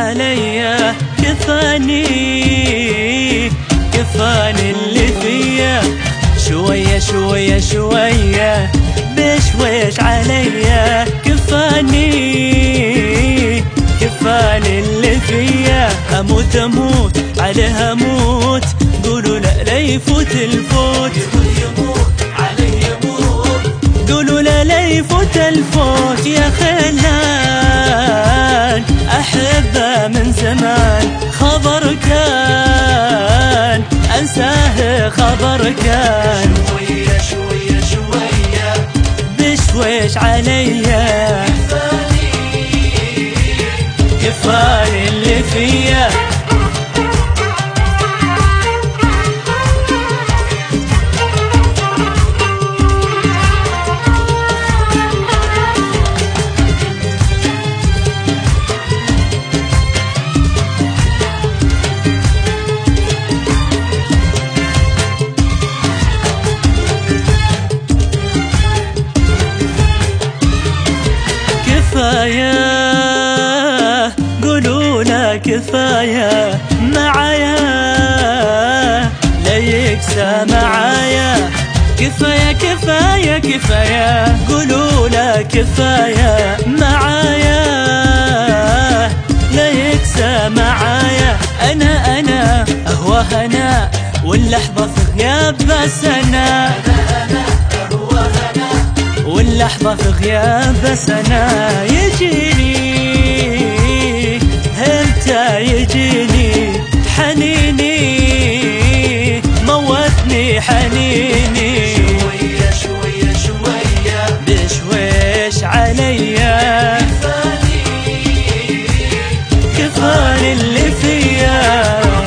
عليا كفاني كفاني اللي فيا شوية شوية شوية بشويش عليا كفاني كفاني اللي فيا اموت اموت عليه اموت قولوا لا لا يفوت الفوت يموت عليه يموت قولوا لا لا يفوت الفوت يا خلان احبه من زمان خبر كان انساه خبر كان شوية شوية شوية بشويش عليا كفاية اللي فيا كفاية قولوا لا كفاية معايا لا يكسى معايا كفاية كفاية كفاية قولوا لا كفاية معايا لا يكسى معايا أنا أنا أهوى هنا واللحظة في غياب بس أنا واللحظة في غياب بس أنا يجيني همتا يجيني حنيني موتني حنيني شوية شوية شوية بشويش عليا كفاني اللي فيا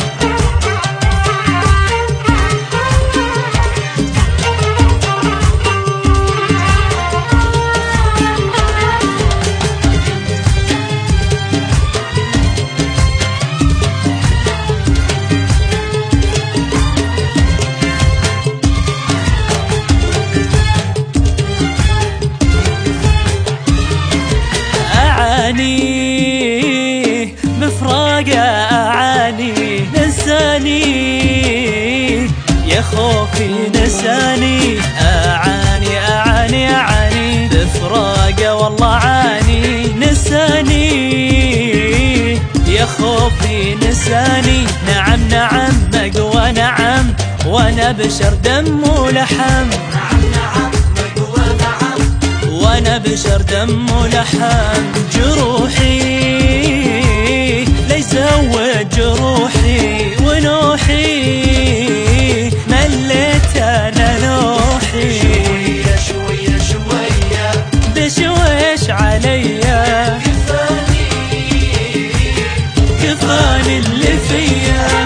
أعاني بفراقه أعاني نساني يا خوفي نساني أعاني أعاني أعاني بفراقه والله عاني نساني يا خوفي نساني نعم نعم مقوى نعم وانا بشر دم ولحم وانا بشر دم ولحم جروحي ليس زود جروحي ونوحي مليت انا نوحي شوية شوية شوية بشويش عليا كفاني اللي فيا